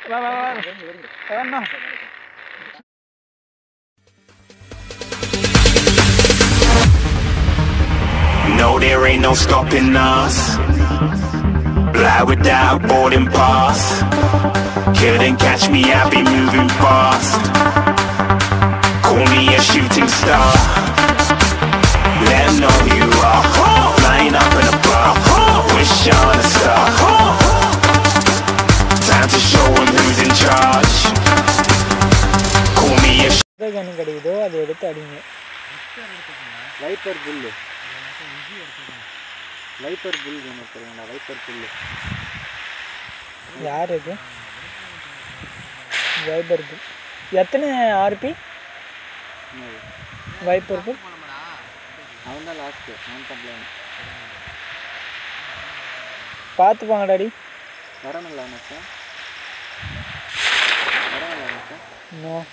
வா வா வா வேணாம் No, there ain't no stopping us. Fly without boarding pass. Couldn't catch me, I'll be moving fast. Call me a shooting star. Let 'em know who you are. Flying up in a bar. Wish on a star. Time to show 'em who's in charge. Call me a எந்த கன்று கிடைக்குதோ அதை எடுத்து அடிங்க wiper புல்லு wiper புல் வேணும் சொல்லுங்கண்ணா wiper புல்லு யார் இது வைபர் புல் எத்தனை ஆர்பி என்னது வைப்பர் புல் அவன் தான் லாஸ்ட்டு நான் கம்ப்ளைண்ட் பார்த்து போங்க டாடி வரணுங்களா சார் வரணுங்களா சார் இன்னும்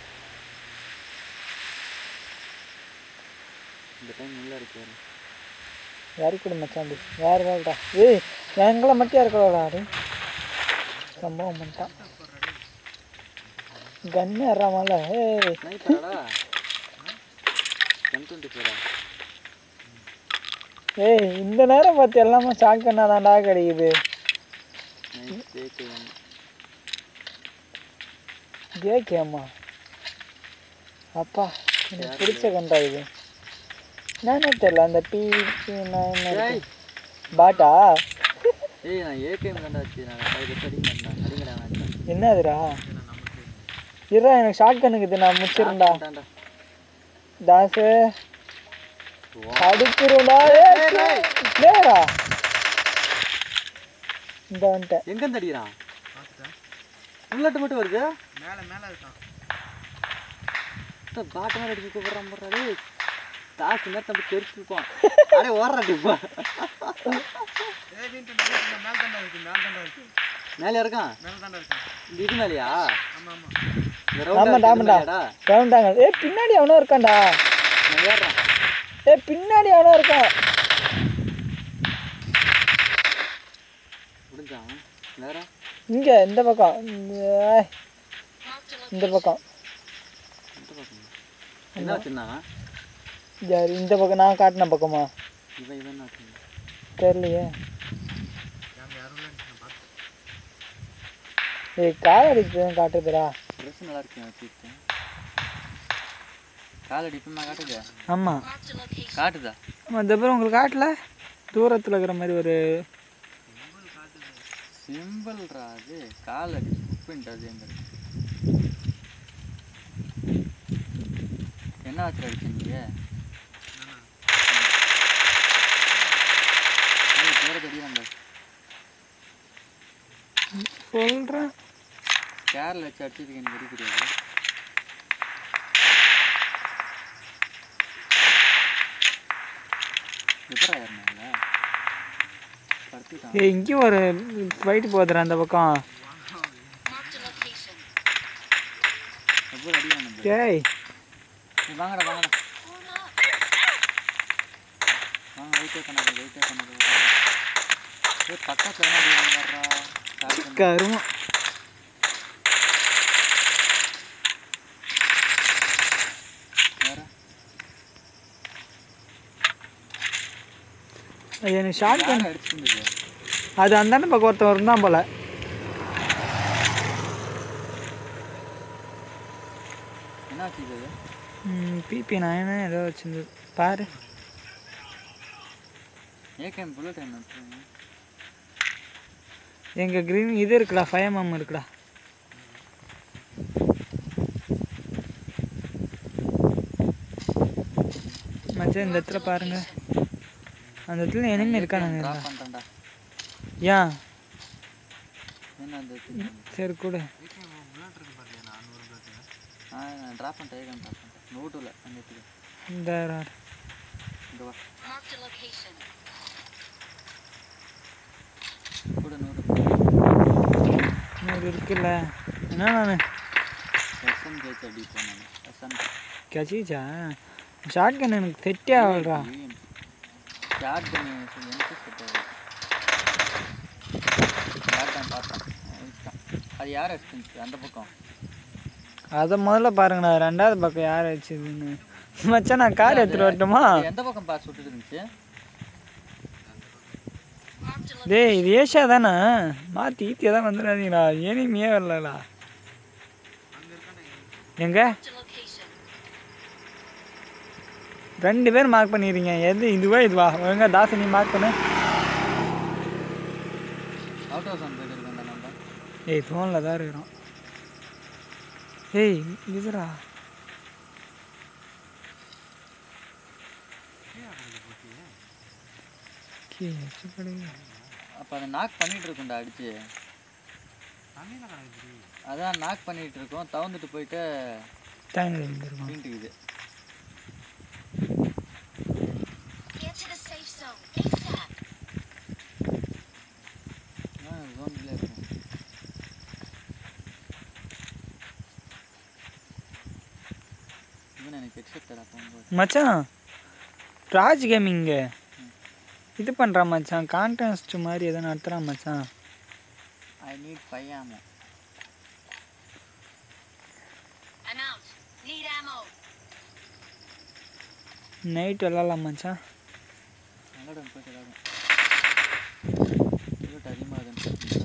இந்த டைம் உள்ளே இருக்கு யாரு கூட மச்சான் இது வேறு வேலைடா ஏய் எங்களை மட்டும் இருக்கலாம்டா அடி சம்பவம் பண்ணிட்டான் கன்னு ஏறாமல ஏய் ஸ்னைப்பராடா எம் டுவெண்ட்டி ஃபோரா ஏய் இந்த நேரம் பார்த்து எல்லாமே ஷாக் பண்ணாதான்டா கிடைக்குது நைட் ஜேகேஎம் ஜேகேம்மா அப்பா எனக்கு பிடிச்ச கண்டா இது நானே தெரியல அந்த பி ஏய் பாட்டா ஏய் நான் ஏகேஎம் கண்டாச்சு நான் ஃபைவ் லட்சம் அடிக்க மாட்டேன் அடிங்கடா நான் என்னதுடா இருடா எனக்கு ஷார்ட் கண்ணுக்குது நான் முடிச்சிருந்தா தாண்டா தாசு வா. அடுத்துருடா பிளேயரா இந்த வந்துட்டேன் எங்கேருந்து அடிக்கிறான் உள்ளாட்டு மட்டும் வருது பாட்டு மாதிரி அடிச்சு கூப்பிட்றான் போடுறாரு தாசு நேரத்தை அப்படி தெரிச்சுருக்கோம் அடே ஓடுறாடி இப்போ மேலே இருக்கான் இந்த இது மேலையா இந்த round ஆமாண்டா அடிச்சது ஆமாண்டா மேலயாடா? கவுண்டாங்க ஏ பின்னாடி அவனும் இருக்கான்டா நான் ஏறுறேன் ஏ பின்னாடி அவனும் இருக்கான் முடிஞ்சான் வேற இங்க இந்த பக்கம் இந்த- ஏய், இந்த பக்கம் இந்த பக்கம். என்ன வச்சிருந்தான் யாரு இந்த பக்கம் நான் காட்டின பக்கமா இவன் இவன் என்ன வச்சிருந்தான் தெரியலையே ஏய் கால் அடிச்சு காட்டுதுடா ட்ரெஸ் நல்லா இருக்கு வச்சுருக்கேன் கால் அடிப்புமா காட்டுது ஆமாம் காட்டுதா ஆமாம் இந்த பேர் உங்களுக்கு காட்டல தூரத்தில் இருக்கிற மாதிரி ஒரு சிம்பிள்ரா அது கால் அடி உப்புன்ட்டு அது எங்க என்ன வச்சு அடிச்சீங்க தூரத்து அடிக்கிறாங்க சொல்கிறேன் கேரில் வச்சு அடிச்சதுக்கு எனக்கு வெடி தெரியாது எப்படா ஏறினாங்க படுத்துட்டான் ஏய் இங்கேயும் ஒரு ஃபைட்டு போகுதுடா அந்த பக்கம் எவ்வளோ அடிக்கிறாங்க ஏய் நீ வாங்கடா வாங்கடா வாங்க வெயிட்டே பண்ணாத வெயிட்டே பண்ணாத ஏய் பக்கத்தில் என்ன அடிக்கிறாங்க வர்றா கால் பண்ணு. கருமம் வேற அது எனக்கு ஷார்ட் கன் யார் அடிச்சுட்டு இருந்தது அது அந்தாண்ட பக்கம் ஒருத்தன் இருந்தான் போல என்ன வச்சுது பிபி நைனு ஏதோ வச்சிருந்தது பாரு ஏகேம் புல்லட் என்ன எங்கள் க்ரீன் இது இருக்குடா ஃபைவ் எம்எம் இருக்குடா மச்சான் இந்த இடத்துல பாருங்க அந்த இடத்துல எனிமே இருக்கானுங்க ட்ராப் பண்ணுறேன்டா ஏன் என்ன அந்த சரி கொடு ஆ நான் ட்ராப் பண்ணிட்டேன் ஏகேம் ட்ராப் பண்ணிட்டேன் நோட்டில் அந்த இடத்துக்கு இந்த இங்கே வா கூட நூறு நூறு இருக்குல்ல என்ன நான் எஸ்எம் ஜெயிச்சு அடி போனேன் எஸ்எம் கச்சிச்சா ஷார்ட் கன் எனக்கு செட்டே ஆகலடா ஷார்ட் கன் எனக்கு செட் ஆகுது ஷார்ட் கன் பார்த்தேன் அழிச்சிட்டான் அது யார் அடிச்சிருந்துச்சு அந்த பக்கம் அதை முதல்ல பாருங்கண்ணா ரெண்டாவது பக்கம் யார் வச்சுதுன்னு மச்சான் நான் கார் எடுத்துட்டு வரட்டுமா அது எந்த பக்கம் பார்த்து சுட்டுட்டு இருந்துச்சு டேய் இது ஏஷா தானே மாற்றி ஈத்தியாக தான் வந்துடாதீங்களா ஏனிமையே வரலடா எங்க ரெண்டு பேர் மார்க் பண்ணிடுறீங்க எது இதுவா இதுவா ஒழுங்கா தாசு நீ மார்க் பண்ணு அவுட் ஹவுஸ் வந்து போயிட்டு இருக்கேன் நம்ம ஏய் ஃபோனில் தான் இருக்கிறோம் ஏய் இதுடா கீ, வச்சுப்படி. அப்போ அதை நாக் பண்ணிட்டு இருக்கும்டா அடிச்சு அதான் நாக் பண்ணிட்டு இருக்கோம் தவந்துட்டு போயிட்டு தேங்காய் இருந்திருக்கும் வீட்டுக்குது Get to the safe zone ASAP. ஜோன்ல இருக்கும் இவன் எனக்கு ஹெட்செட் தரா போகும்போது மச்சான் ராஜ் கேமிங்கு இது பண்ணுறான் மச்சான் கான்டெஸ்ட் மாதிரி எதோ நடத்துகிறான் மச்சான் I need five ammo I'm out. Need ammo. Night விளாட்லாம் மச்சான் விளாடும் போயிட்டு விளாடும் புல்லட் அதிகமாக இருக்குன்னு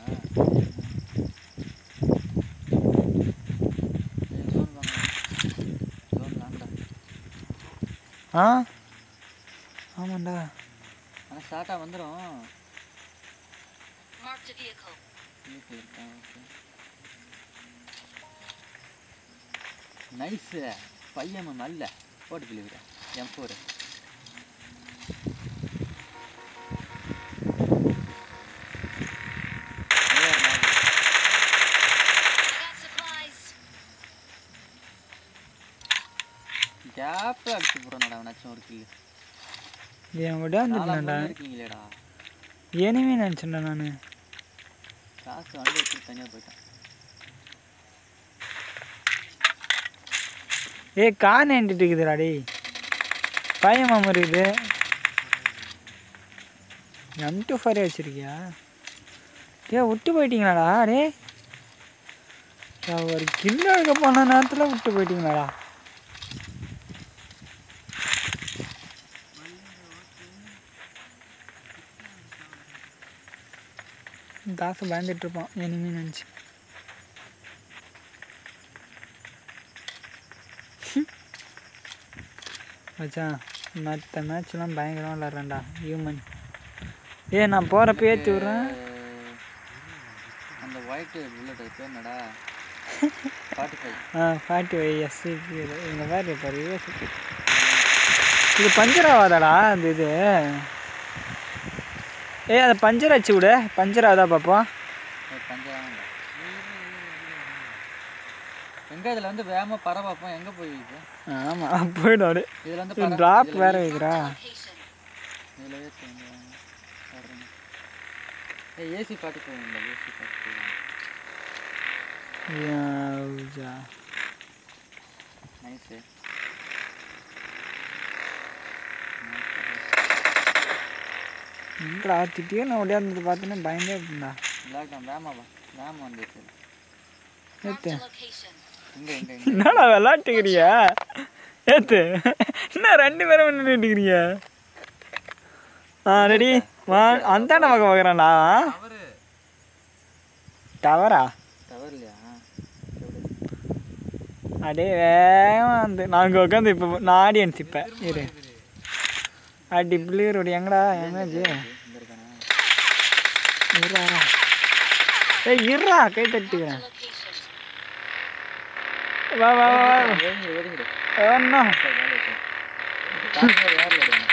ஜோன் வாங்க ஜோன் வாங்கடா ஆ ஆமாண்டா ஆனால் ஷார்ட்டாக வந்துடும் Marked a vehicle. வீட்டில் இருக்கா ஓகே நைஸு பையன் நல்ல போட்டு பிள்ளைவிட M four I got supplies. கேப்பில் அடிச்சு போகிறோம்டா அவனாச்சும் ஒரு கில்லு என் நாலா விடாந்துட்டேன்டா மூணு இருக்கீங்களேடா ஏனிமே நினச்சேன்டா நான் காசு வந்து வச்சுட்டு தனியாக போயிட்டான் ஏய் கார் நின்றுட்டு இருக்குதுடா டேய் பையன் மாமர் இது எம் டூ ஃபோரே வச்சுருக்கியா டே விட்டு போயிட்டீங்களாடா டே நான் ஒரு கில்லு எடுக்க போன நேரத்தில் விட்டு போயிட்டீங்களாடா தாசு பயந்துட்டு இருப்பான் இனிமே நினச்சி மச்சான் மற்ற மேட்ச்லாம் பயங்கரமாக விளாட்றேன்டா ஹியூமன் ஏ நான் போகிறப்ப ஏற்றி விட்றேன் அந்த ஒயிட் புல்லட் பேர் என்னடா ஃபார்ட்டி ஃபைவ் ஆ ஃபார்ட்டி ஃபைவ் எஸ்சிபி இந்த மாதிரி பாரு யூஎஸ்பி இது பஞ்சர் ஆகாதாடா அந்த இது ஏய் அதை பஞ்சர் அடிச்சு விடு பஞ்சர் ஆகுதா பார்ப்போம் பஞ்சாயம் எங்க இதுல வந்து வேகமா பற பார்ப்போம் எங்க போய் இது ஆமாம் போயிடும் அப்படியே இதுல வந்து பற ட்ராப் வேற வைக்கிறா Location. இதுல ஏசி வந்து பாருங்க ஏய் ஏசி பாட்டு போகுங்க ஏசி பாட்டு போகுங்க யாவுஜா. நைஸு எங்கடா திட்டியும் ஓடியாந்தது பார்த்தோன்னே பயந்தே இருந்தா பிளாக் வேமா வா வேமா வந்துச்சு Marked a location. இங்க இங்க இங்க என்னடா விளாட்டுக்கிறியா ஏத்து என்ன ரெண்டு பேரும் நின்றுட்டுக்கிறிய ஆ ரெடி வா அந்தாண்ட பக்கம் பார்க்குறான்டா டவரா டவர் இல்லையா அடே வேகமாக வந்து நாங்கள் உட்காந்து இப்போ நான் ஆடியன்ஸ் இப்போ இரு அடி பிள்ளையரோட எங்கடா என்னாச்சு இங்க இருக்கானா இருடா ஏய் இருடா கை தட்டிக்கிறேன் Location. வா வா வா வா ஓடிங்க ஓடிங்க ஒன்றா தாங்க யார் விடுங்க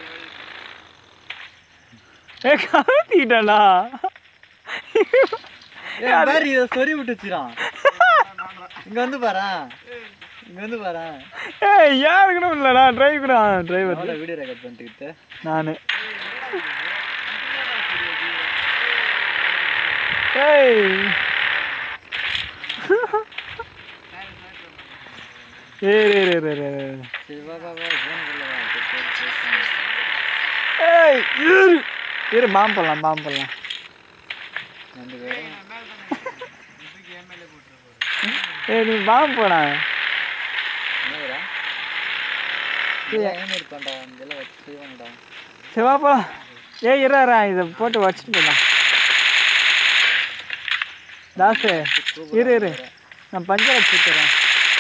ஏ கவுத்திக்கிட்டா ஏய் பாரு இத சொறி விட்டுச்சுறான் இங்க வந்து பாரா இங்க வந்து பாரா ஏய் யாருக்கணும் இல்லைடா டிரைவ் கூட டிரைவர் அவ்வளோ வீடியோ ரெக்கார்ட் பண்ணிட்டு நான் ஏய் ஏய் ஏய் ஏய் ஏய் ஏய் சரி வா வா வா ஜோனுக்குள்ள வா சரி, சரி, சரி, சரி. ஏய் இரு இரு பாம்பு போடலாம் பாம்பு போடலாம் ரெண்டு பேரும் ஏய் நீ வா போடா என்னடா ஏன் இருப்பான்டா இதெல்லாம் வச்சு செய்வாங்கடா சரி வா போலாம் ஏய் இறாரா இதை போட்டு வச்சுட்டு போடலாம் தாசு இரு இரு நான் பஞ்சர் வச்சு தரேன்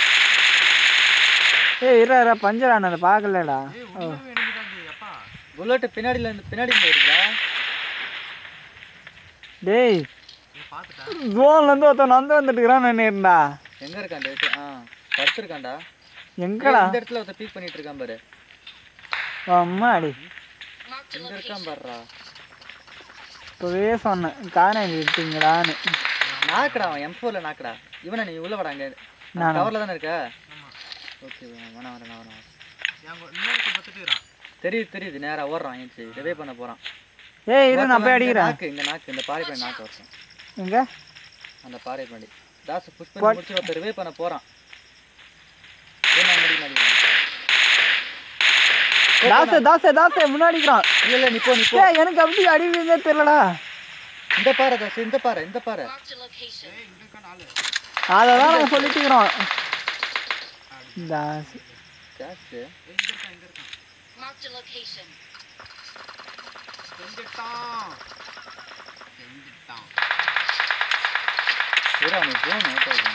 ஏய் இறாரா பஞ்சர் ஆனதை பார்க்கலடா ஓ புல்லட் பின்னாடில இருந்து பின்னாடி இருந்து வருதா டேய் ஜோன்லேருந்து ஒருத்தன் வந்து வந்துட்டுக்கிறான் நினைக்கிறா எங்க இருக்கான் டேட் ஆ படுத்திருக்கான்டா எங்கடா இந்த இடத்துல ஒருத்தன் பீக் பண்ணிட்டு இருக்கான் பாரு அம்மாடி Marked a எங்க இருக்கான் location. பாருடா இப்போவே சொன்னேன் காண விட்டீங்களான்னு நாக்குடா அவன் எம் ஃபோர்ல நாக்குடா இவனை நீ உள்ள வாடா அங்க நானா? கவர்ல தானே இருக்க ஓகே வேணா வரேன் நான் வரேன் தெரியுது தெரியுது நேரா ஓடுறான் ஏன்ச்சு ரிவே பண்ண போறான் ஏய் இரு நான் போய் இங்க அடிக்கிறேன் நாக்கு இந்த நாக்கு இந்த பாறை பண்ணி நாக்கு வருஷம் எங்க அந்த பாறை பண்ணி தாசு புஷ் பண்ணி முடிச்சு ஒருத்தர் ரிவே பண்ண போறான் ஏன்னா முடி மாடி தாசே தாசே தாசே முன்னாடிக்கிறான் இல்ல இல்ல நீ போ நீ போ ஏய் எனக்கு அப்படி அடி விழுந்தே தெரியலடா இந்த பாறை தாசு இந்த பாறை இந்த பாறை Marked a location. அதை தான் நாங்கள் சொல்லிட்டு இருக்கிறோம் தாசு ஜாஸ்தி Marked a location. இரு அவனுக்கு போகணும் ஓட்டாது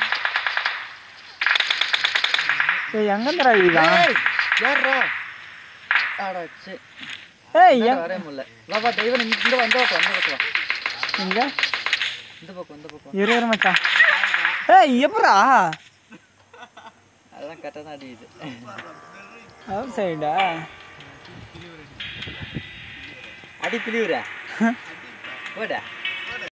ஏய் எங்கேருந்துடா இதுதான் ஏய் யாரா ஆடா சே ஏய் எங் வரவே முடியல வா வா தெய்வம் இங்க இங்க வா இந்த பக்கம் இந்த பக்கம் வா எங்க இந்த பக்கம் இந்த பக்கம் இரு இரு மச்சான் ஏய் எப்படா அதெல்லாம் கரெக்டாக தான் அடிக்குது அவுட் சைடா அடி பிளிவுற போடா